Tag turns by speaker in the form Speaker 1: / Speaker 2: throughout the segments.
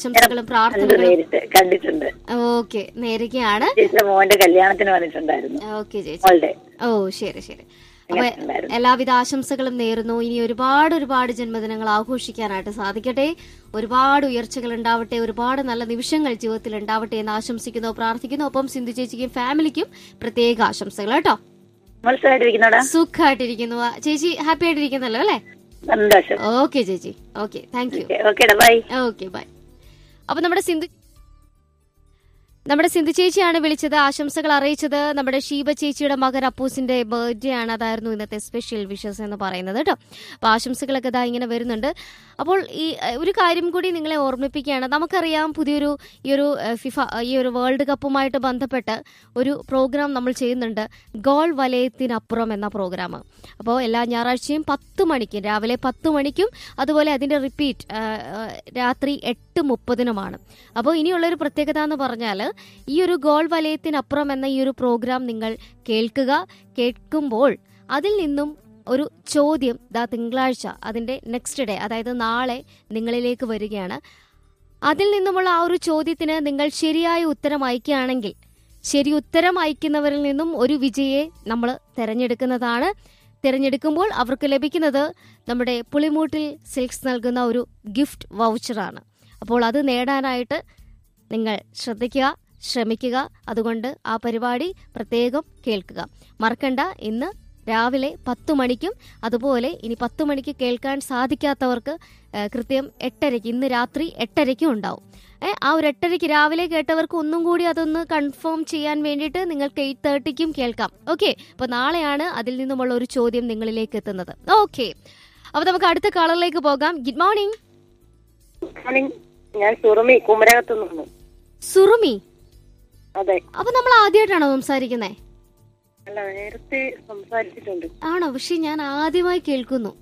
Speaker 1: ആശംസകളും
Speaker 2: കണ്ടു
Speaker 1: പ്രാർത്ഥനകളും
Speaker 2: നേരിട്ട് കണ്ടിട്ടുണ്ട്
Speaker 1: ഓക്കെ നേരിക്കുകയാണ്
Speaker 2: ചേച്ചിയുടെ മോന്റെ കല്യാണത്തിന് വന്നിട്ടുണ്ടായിരുന്നു
Speaker 1: ഓക്കെ ചേച്ചി
Speaker 2: മോളുടെ
Speaker 1: ഓ ശരി ശരി അപ്പൊ
Speaker 2: ഉണ്ടായിരുന്നു.
Speaker 1: എല്ലാവിധ ആശംസകളും നേരുന്നു ഇനി ഒരുപാട് ഒരുപാട് ജന്മദിനങ്ങൾ ആഘോഷിക്കാനായിട്ട് സാധിക്കട്ടെ ഒരുപാട് ഉയർച്ചകൾ ഉണ്ടാവട്ടെ ഒരുപാട് നല്ല നിമിഷങ്ങൾ ജീവിതത്തിൽ ഉണ്ടാവട്ടെ എന്ന് ആശംസിക്കുന്നു പ്രാർത്ഥിക്കുന്നു ഒപ്പം സിന്ധു ചേച്ചിക്കും ഫാമിലിക്കും പ്രത്യേക ആശംസകൾ കേട്ടോ
Speaker 2: മത്സരമായിട്ടിരിക്കുന്നോടാ
Speaker 1: സുഖമായിട്ടിരിക്കുന്നു ആ, ചേച്ചി ഹാപ്പി ആയിട്ടിരിക്കുന്നല്ലോ അല്ലേ
Speaker 2: സന്തോഷം
Speaker 1: ഓക്കെ ചേച്ചി ഓക്കെ താങ്ക് യു
Speaker 2: ഓക്കേടാ ബൈ
Speaker 1: ഓക്കെ ബൈ അപ്പൊ നമ്മുടെ സിന്ധു നമ്മുടെ സിന്ധു ചേച്ചിയാണ് വിളിച്ചത് ആശംസകൾ അറിയിച്ചത് നമ്മുടെ ഷീബ ചേച്ചിയുടെ മകൻ അപ്പൂസിന്റെ ബർത്ത്ഡേ ആണ് അതായിരുന്നു ഇന്നത്തെ സ്പെഷ്യൽ വിഷസ് എന്ന് പറയുന്നത് കേട്ടോ അപ്പൊ ആശംസകളൊക്കെ ഇതാ ഇങ്ങനെ വരുന്നുണ്ട് അപ്പോൾ ഈ ഏഹ്, ഒരു കാര്യം കൂടി നിങ്ങളെ ഓർമ്മിപ്പിക്കുകയാണ് നമുക്കറിയാം പുതിയൊരു ഈ ഒരു ഏഹ്, ഫിഫ ഈ ഒരു വേൾഡ് കപ്പുമായിട്ട് ബന്ധപ്പെട്ട് ഒരു പ്രോഗ്രാം നമ്മൾ ചെയ്യുന്നുണ്ട് ഗോൾ വലയത്തിനപ്പുറം എന്ന പ്രോഗ്രാം അപ്പോൾ എല്ലാ ഞായറാഴ്ചയും പത്ത് മണിക്കും രാവിലെ പത്ത് മണിക്കും അതുപോലെ അതിന്റെ റിപ്പീറ്റ് രാത്രി എട്ട് മുപ്പതിനുമാണ് അപ്പോൾ ഇനിയുള്ളൊരു പ്രത്യേകത എന്ന് പറഞ്ഞാൽ ഈ ഒരു ഗോൾ വലയത്തിനപ്പുറം എന്ന ഈ ഒരു പ്രോഗ്രാം നിങ്ങൾ കേൾക്കുക കേൾക്കുമ്പോൾ അതിൽ നിന്നും ഒരു ചോദ്യം ദാ തിങ്കളാഴ്ച അതിന്റെ നെക്സ്റ്റ് ഡേ അതായത് നാളെ നിങ്ങളിലേക്ക് വരികയാണ് അതിൽ നിന്നുമുള്ള ആ ഒരു ചോദ്യത്തിന് നിങ്ങൾ ശരിയായ ഉത്തരം അയക്കുകയാണെങ്കിൽ ശരി ഉത്തരം അയക്കുന്നവരിൽ നിന്നും ഒരു വിജയെ നമ്മൾ തിരഞ്ഞെടുക്കുന്നതാണ് തിരഞ്ഞെടുക്കുമ്പോൾ അവർക്ക് ലഭിക്കുന്നത് നമ്മുടെ പുളിമൂട്ടിൽ സിൽക്സ് നൽകുന്ന ഒരു ഗിഫ്റ്റ് വൗച്ചറാണ് അപ്പോൾ അത് നേടാനായിട്ട് നിങ്ങൾ ശ്രദ്ധിക്കുക ശ്രമിക്കുക അതുകൊണ്ട് ആ പരിപാടി പ്രത്യേകം കേൾക്കുക മറക്കണ്ട ഇന്ന് രാവിലെ പത്തു മണിക്കും അതുപോലെ ഇനി പത്തു മണിക്ക് കേൾക്കാൻ സാധിക്കാത്തവർക്ക് ഏഹ്, കൃത്യം എട്ടരയ്ക്ക് ഇന്ന് രാത്രി എട്ടരയ്ക്കും ഉണ്ടാവും ഏഹ്, ആ ഒരു എട്ടരയ്ക്ക് രാവിലെ കേട്ടവർക്ക് ഒന്നും കൂടി അതൊന്ന് കൺഫേം ചെയ്യാൻ വേണ്ടിയിട്ട് നിങ്ങൾക്ക് എയ്റ്റ് തേർട്ടിക്കും കേൾക്കാം ഓക്കെ അപ്പോൾ നാളെയാണ് അതിൽ നിന്നുമുള്ള ഒരു ചോദ്യം നിങ്ങളിലേക്ക് എത്തുന്നത് ഓക്കെ അപ്പോൾ നമുക്ക് അടുത്ത കളറിലേക്ക് പോകാം ഗുഡ് മോർണിംഗ്
Speaker 3: മോർണിംഗ് ഞാൻ സുറുമി കുമരകത്ത് നിന്നു
Speaker 1: സുറുമി
Speaker 3: അതെ
Speaker 1: അപ്പൊ നമ്മൾ ആദ്യമായിട്ടാണോ സംസാരിക്കുന്നേ
Speaker 3: അല്ല നേരത്തെ സംസാരിച്ചിട്ടുണ്ട്
Speaker 1: ആണോ പക്ഷെ ഞാൻ ആദ്യമായി കേൾക്കുന്നു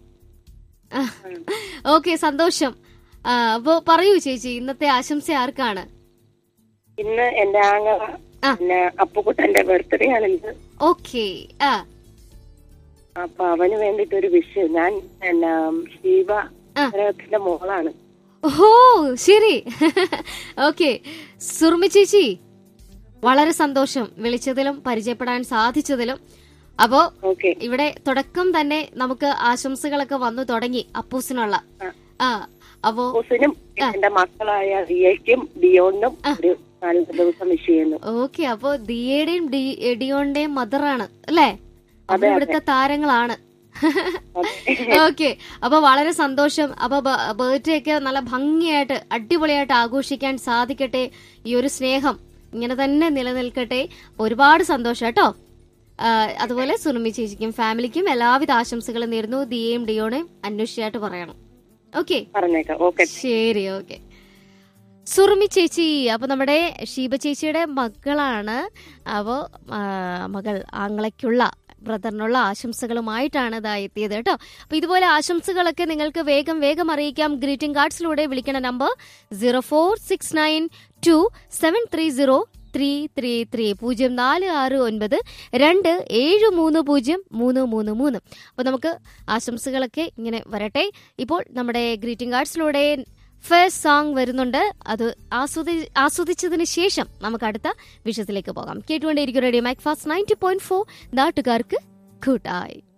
Speaker 1: ഓക്കെ സന്തോഷം ആ, അപ്പൊ പറയൂ ചേച്ചി ഇന്നത്തെ ആശംസ ആർക്കാണ്
Speaker 3: ഇന്ന് എന്റെ ആങ്ങ
Speaker 1: ആ.
Speaker 3: പിന്നെ അപ്പുക്കുട്ടന്റെ ബർത്ത്ഡേ ആണ് ഇന്ന്
Speaker 1: ഓക്കെ ആ
Speaker 3: അപ്പൊ അവന് വേണ്ടിട്ട് ഒരു വിഷ് ഞാൻ പിന്നെ ശിവ
Speaker 1: ആ.
Speaker 3: കുമരകത്തിന്റെ മോളാണ്
Speaker 1: ഓ ശരി ഓക്കെ സുർമി ചേച്ചി വളരെ സന്തോഷം വിളിച്ചതിലും പരിചയപ്പെടാൻ സാധിച്ചതിലും അപ്പോ
Speaker 3: ഓക്കെ
Speaker 1: ഇവിടെ തുടക്കം തന്നെ നമുക്ക് ആശംസകളൊക്കെ വന്നു തുടങ്ങി അപ്പൂസിനുള്ള
Speaker 3: ആ.
Speaker 1: ആ അപ്പോ
Speaker 3: ഹുസിനും എന്റെ മക്കളായ റിയയ്ക്കും ഡിയോണിനും ഒരു നല്ല ദിവസം വിഷ് ചെയ്യുന്നു
Speaker 1: ഓക്കെ അപ്പോ ദിയയുടെയും ഡി- ഡിയോണിന്റെയും മദറാണ് അല്ലേ അപ്പൊ ഇവിടുത്തെ താരങ്ങളാണ് ഓക്കെ അപ്പൊ വളരെ സന്തോഷം അപ്പൊ ബർത്ത്ഡേ ഒക്കെ നല്ല ഭംഗിയായിട്ട് അടിപൊളിയായിട്ട് ആഘോഷിക്കാൻ സാധിക്കട്ടെ ഈ ഒരു സ്നേഹം ഇങ്ങനെ തന്നെ നിലനിൽക്കട്ടെ ഒരുപാട് സന്തോഷം കേട്ടോ ആ, അതുപോലെ സുനമി ചേച്ചിക്കും ഫാമിലിക്കും എല്ലാവിധ ആശംസകളും നേരുന്നു ദിയയും ഡിയോണയും അന്വേഷിച്ചായിട്ട് പറയണം ഓക്കെ
Speaker 3: പറഞ്ഞേക്കാം ഓക്കെ
Speaker 1: ശരി ഓക്കെ സുറുമി ചേച്ചി അപ്പൊ നമ്മുടെ ഷീബ ചേച്ചിയുടെ മകളാണ് അപ്പോ ആ, മകൾ ആങ്ങളയ്ക്കുള്ള ബ്രദറിനുള്ള ആശംസകളുമായിട്ടാണ് ഇതാ എത്തിയത് കേട്ടോ അപ്പൊ ഇതുപോലെ ആശംസകളൊക്കെ നിങ്ങൾക്ക് വേഗം വേഗം അറിയിക്കാം ഗ്രീറ്റിംഗ് കാർഡ്സിലൂടെ വിളിക്കണ number zero four six nine two seven three zero three three three പൂജ്യം നാല് ആറ് ഒൻപത് രണ്ട് ഏഴ് മൂന്ന് പൂജ്യം മൂന്ന് മൂന്ന് മൂന്ന് അപ്പോൾ നമുക്ക് ആശംസകളൊക്കെ ഇങ്ങനെ വരട്ടെ ഇപ്പോൾ നമ്മുടെ ഗ്രീറ്റിംഗ് കാർഡ്സിലൂടെ ഫസ്റ്റ് സോങ് വരുന്നുണ്ട് അത് ആസ്വദി ആസ്വദിച്ചതിന് ശേഷം നമുക്ക് അടുത്ത വിഷയത്തിലേക്ക് പോകാം കേട്ടുകൊണ്ടേയിരിക്കും radio Mac fast ninety point four നാട്ടുകാർക്ക് കൂട്ടായി